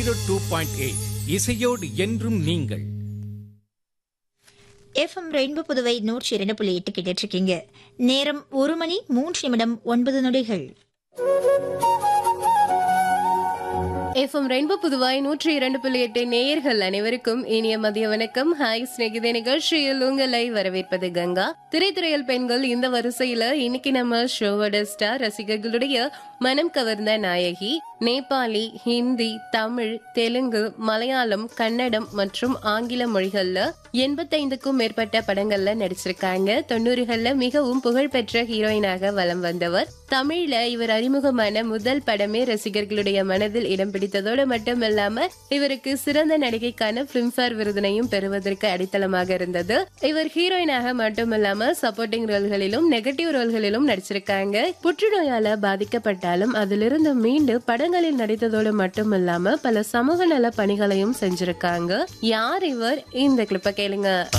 zero two point eight இசையோடு என்றும் நீங்கள் எஃப்எம் ரெயின்போ புதுவை நூற்றி இரண்டு புள்ளி எட்டு கேட்டுட்டு இருக்கீங்க நேரம் ஒரு மணி மூன்று நிமிடம் ஒன்பது நொடிகள் எஃப்எம் ரெயின்போ புதுவாய் நூற்றி இரண்டு புள்ளி எட்டு நேயர்கள் அனைவருக்கும் இனிய மதிய வணக்கம் ஹாய் ஸ்நேகிதே நிகழ்ச்சியில் உங்களை வரவேற்பது கங்கா திரைத்துறையில் பெண்கள் இந்த வரிசையில இன்னைக்கு நம்ம ஷோவோட ஸ்டார் ரசிகர்களுடைய மனம் கவர்ந்த நாயகி நேபாளி ஹிந்தி தமிழ் தெலுங்கு மலையாளம் கன்னடம் மற்றும் ஆங்கில மொழிகள்ல எண்பத்தைந்துக்கும் மேற்பட்ட படங்கள்ல நடிச்சிருக்காங்க தொண்ணூறுகள்ல மிகவும் புகழ்பெற்ற ஹீரோயினாக வலம் வந்தவர் தமிழ்ல இவர் அறிமுகமான முதல் படமே ரசிகர்களுடைய மனதில் இடம் பிடித்ததோடு மட்டுமில்லாம இவருக்கு சிறந்த நடிகைக்கான பிலிம்ஃபேர் விருதினையும் பெறுவதற்கு அடித்தளமாக இருந்தது இவர் ஹீரோயினாக மட்டுமில்லாம சப்போர்ட்டிங் ரோல்களிலும் நெகட்டிவ் ரோல்களிலும் நடிச்சிருக்காங்க புற்றுநோயால பாதிக்கப்பட்டாலும் அதிலிருந்து மீண்டு படங்களில் நடித்ததோடு மட்டுமில்லாம பல சமூக நல பணிகளையும் செஞ்சிருக்காங்க யார் இவர் இந்த கிளிப்ப கேளுங்க